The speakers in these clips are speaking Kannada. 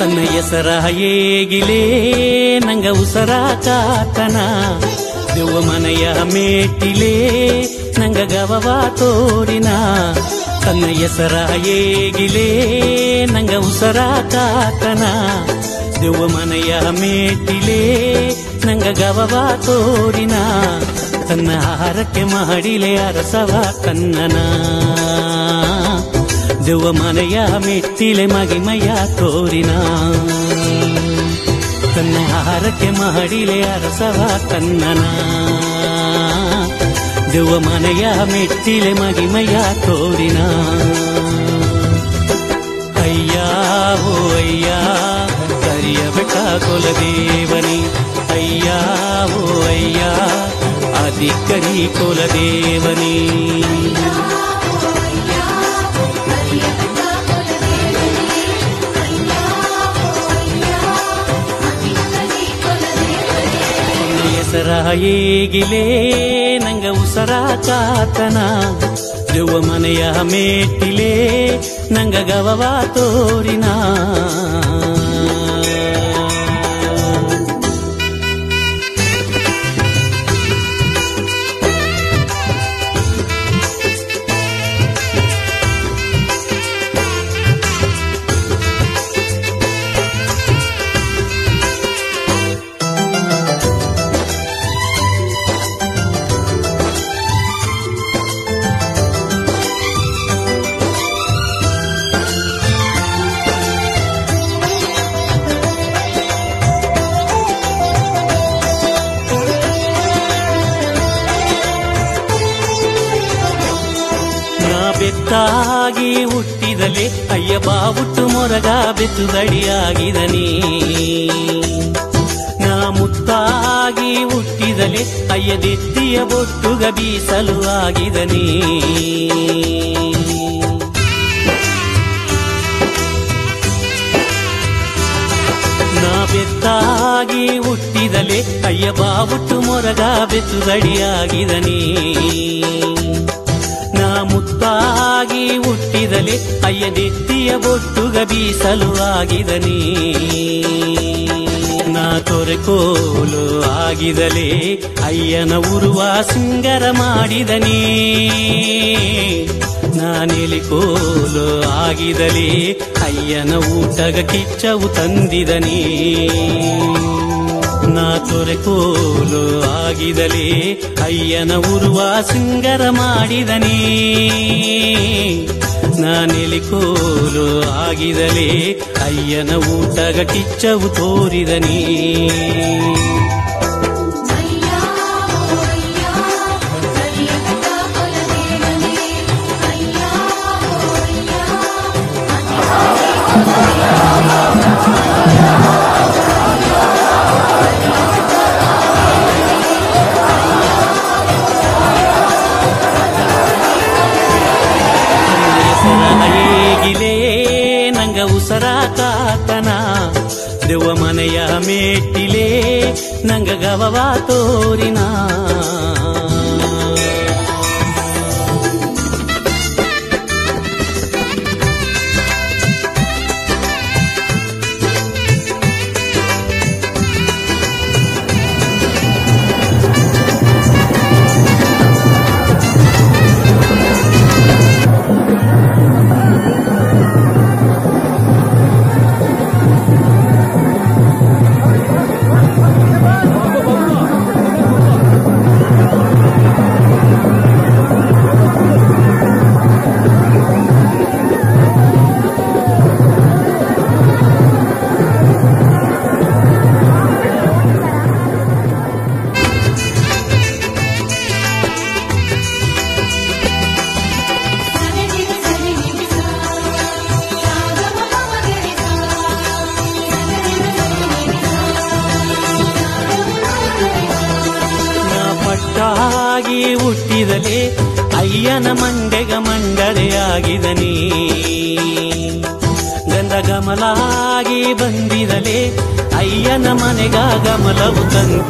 ತನ್ನ ಹೆಸರ ಹೇಗಿಲೇ ನಂಗ ಉಸರ ಕಾತನ ದೆವ್ವ ಮನೆಯ ಮೇಟಿಲೇ ನಂಗ ಗವವ ತೋರಿನ ತನ್ನ ಹೆಸರ ಹೇಗಿಲೇ ನಂಗ ಉಸರ ಕಾತನ ದೆವ್ವ ಮನೆಯ ಮೇಟಿಲೇ ನಂಗ ಗವವ ತೋರಿನ ತನ್ನ ಆಹಾರಕ್ಕೆ ಮಾಡಿಲೆ ಅರಸವ ಕನ್ನನ ದೆವ್ವ ಮನೆಯ ಮೆಟ್ಟಿಲೆ ಮಗಿಮಯ ತೋರಿನ ತನ್ನ ಆಹಾರಕ್ಕೆ ಮಾಡಿಲೆ ಅರಸವ ಕನ್ನನ ದೆವ್ವ ಮನೆಯ ಮೆಟ್ಟಿಲೆ ಮಗಿಮಯ ತೋರಿನ ಅಯ್ಯ ಓ ಅಯ್ಯ ಕರಿಯ ಬೆಟ್ಟ ಕುಲದೇವನಿ ಅಯ್ಯ ಓ ಅಯ್ಯ ಅಧಿಕರಿ ಕುಲದೇವನಿ ಹೆಸರ ಹೇಗಿಲೇ ನಂಗ ಉಸರ ಕಾತನ ದೆವ್ವ ಮನೆಯ ಮೇಟಿಲೇ ನಂಗ ಗವವ ತೋರಿನ ನಾ ಬೆತ್ತಾಗಿ ಹುಟ್ಟಿದಲೆ ಅಯ್ಯ ಬಾವುಟ್ಟು ಮೊರಗ ಬೆತ್ತುದಡಿಯಾಗಿದನಿ ನಾ ಮುತ್ತಾಗಿ ಹುಟ್ಟಿದಲೆ ಅಯ್ಯ ದೆತ್ತಿಯ ಬೊಟ್ಟುಗ ಬೀಸಲು ಆಗಿದನಿ ನಾ ಬೆತ್ತಾಗಿ ಹುಟ್ಟಿದಲೆ ಅಯ್ಯ ಬಾವುಟ್ಟು ಮೊರಗ ಬೆತ್ತುದಡಿಯಾಗಿದನಿ ನಾ ಮುತ್ತಾಗಿ ಹುಟ್ಟಿದಲೆ ಅಯ್ಯ ನೆತ್ತಿಯ ಬೊಟ್ಟುಗ ಬೀಸಲು ಆಗಿದನಿ ನಾ ತೊರೆಕೋಲು ಆಗಿದಲೆ ಅಯ್ಯನ ಉರುವ ಸಿಂಗರ ಮಾಡಿದನಿ ನಾನೆಲಿಕೋಲು ಆಗಿದಲೆ ಅಯ್ಯನ ಊಟಗ ಕಿಚ್ಚವು ತಂದಿದನಿ ನಾ ತೊರೆಕೋಲು ಆಗಿದಲೆ ಅಯ್ಯನ ಉರುವ ಸಿಂಗರ ಮಾಡಿದನಿ ನಾನೆಲಿಕೋಲು ಆಗಿದಲೆ ಅಯ್ಯನ ಊಟಗ ಕಿಚ್ಚವು ತೋರಿದನಿ ಹೆಸರ ಹೇಗಿಲೇ ನಂಗ ಉಸರ ಕಾತನ ದೆವ್ವ ಮನೆಯ ಮೇಟಿಲೇ ನಂಗ ಗವವ ತೋರಿನ ನಾ ಪಟ್ಟಾಗಿ ಹುಟ್ಟಿದಲೆ ಅಯ್ಯನ ಮಂಡೆಗ ಮಂಡರೆಯಾಗಿದನಿ ಗಂಧ ಗಮಲಾಗಿ ಬಂದಿದಲೆ ಅಯ್ಯನ ಮನೆಗ ಗಮಲವು ತಂದು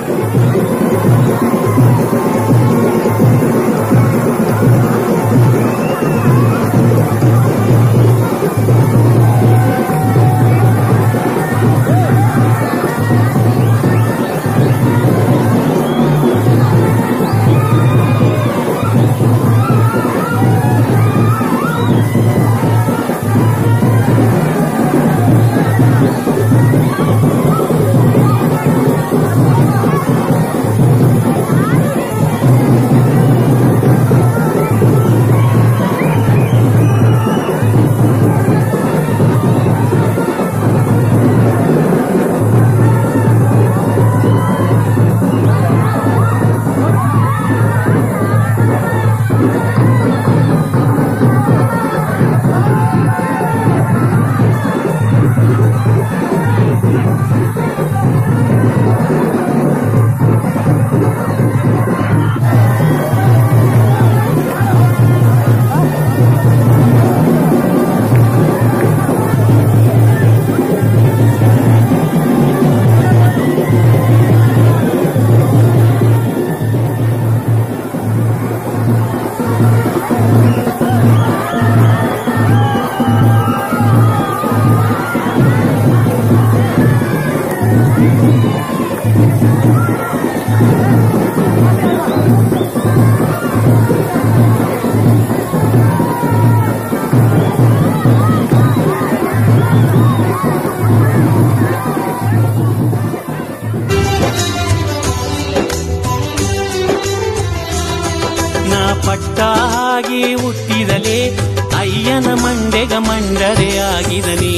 ಚಿನ್ನ ಪಟ್ಟಾಗಿ ಹುಟ್ಟಿದಲೇ ಅಯ್ಯನ ಮಂಡೆಗ ಮಂಡರೆಯಾಗಿದನೇ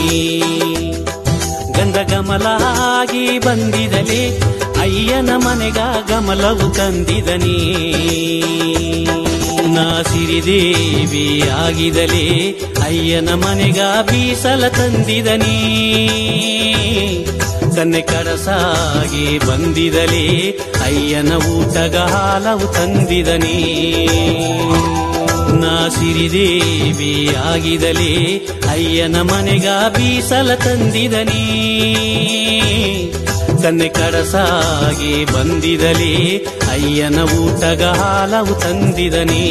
ಗಂಧ ಗಮಲಾಗಿ ಬಂದಿದಲೇ ಅಯ್ಯನ ಮನೆಗ ಗಮಲವು ತಂದಿದನೇ ನಾ ಸಿರಿದೇವಿ ಆಗಿದಲೇ ಅಯ್ಯನ ಮನೆಗ ಬೀಸಲ ತಂದಿದನೇ ಕನ್ನೆ ಕರಸಾಗಿ ಬಂದಿದಲೇ ಅಯ್ಯನ ಊಟಗ ಹಾಲವು ತಂದಿದನೇ ನಾ ಸಿರಿದೇವಿ ಆಗಿದಲೇ ಅಯ್ಯನ ಮನೆಗ ಬೀಸಲ ತಂದಿದನೇ ಕನ್ನೆ ಕರಸಾಗಿ ಬಂದಿದಲೇ ಅಯ್ಯನ ಊಟಗ ಹಾಲವು ತಂದಿದನೇ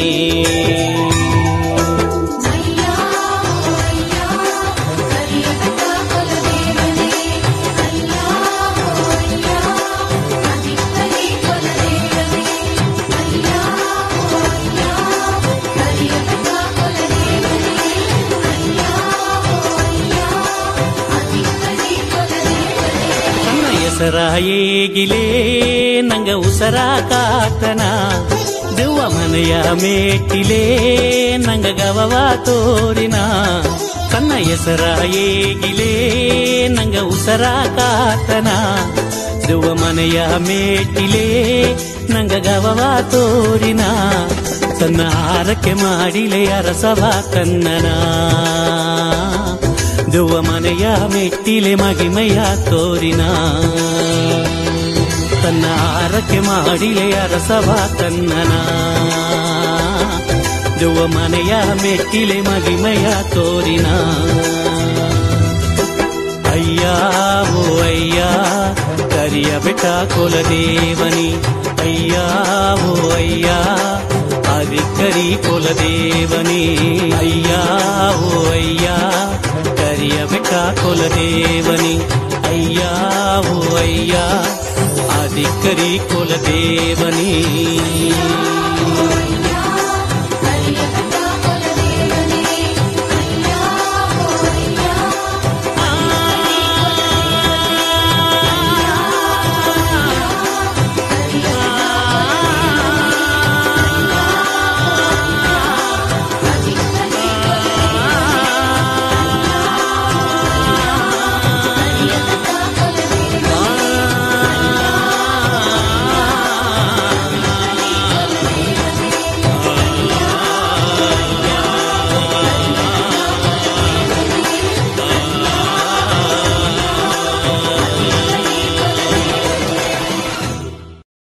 ಅಯ್ಯ ಅಯ್ಯ ಕರಿಯ ಬೆಟ್ಟ ಕೊಲದೇವನೇ ಅಯ್ಯ ಅಯ್ಯ ಅದಿಕ್ಕಲಿ ಕೊಲದೇವನೇ ಅಯ್ಯ ಅಯ್ಯ ಕರಿಯ ಬೆಟ್ಟ ಕೊಲದೇವನೇ ಅಯ್ಯ ಅಯ್ಯ ಅದಿಕ್ಕಲಿ ಕೊಲದೇವನೇ ನನ್ನ ಹೆಸರ ಏಗಿಲೇ ನಂಗ ಉಸರ ಕಾತನ ದೆವ್ವ ಮನೆಯ ಮೇಟಿಲೇ ನಂಗ ಗವವ ತೋರಿನ ತನ್ನ ಹೆಸರ ಏಗಿಲೇ ನಂಗ ಉಸರ ಕಾತನ ದೆವ್ವ ಮನೆಯ ಮೇಟಿಲೇ ನಂಗ ಗವವ ತೋರಿನ ತನ್ನ ಆರಕ್ಕೆ ಮಾಡಿಲೆ ಅರಸವ ಕನ್ನನ ದೆವ್ವ ಮನೆಯ ಮೆಟ್ಟಿಲೆ ಮಗಿಮೆಯ ತೋರಿನ ತನ್ನ ಆರಕ್ಕೆ ಮಾಡಿಲೆ ಅರಸವ ಕನ್ನನ ದೆವ್ವ ಮನೆಯ ಮೆಟ್ಟಿಲೆ ಮಗಿಮೆಯ ತೋರಿನ ಅಯ್ಯ ಓ ಅಯ್ಯ ಕರಿಯ ಬೆಟ್ಟ ಕುಲದೇವನಿ ಅಯ್ಯ ಓ ಅಯ್ಯ ಅದಿಕ್ಕರಿ ಕುಲದೇವನಿ ಅಯ್ಯ ಓ ಅಯ್ಯ ಕರಿಯ ಬೆಟ್ಟ ಕುಲದೇವನಿ ಅಯ್ಯ ಓ ಅಯ್ಯ ಅದಿಕ್ಕರಿ ಕುಲದೇವನಿ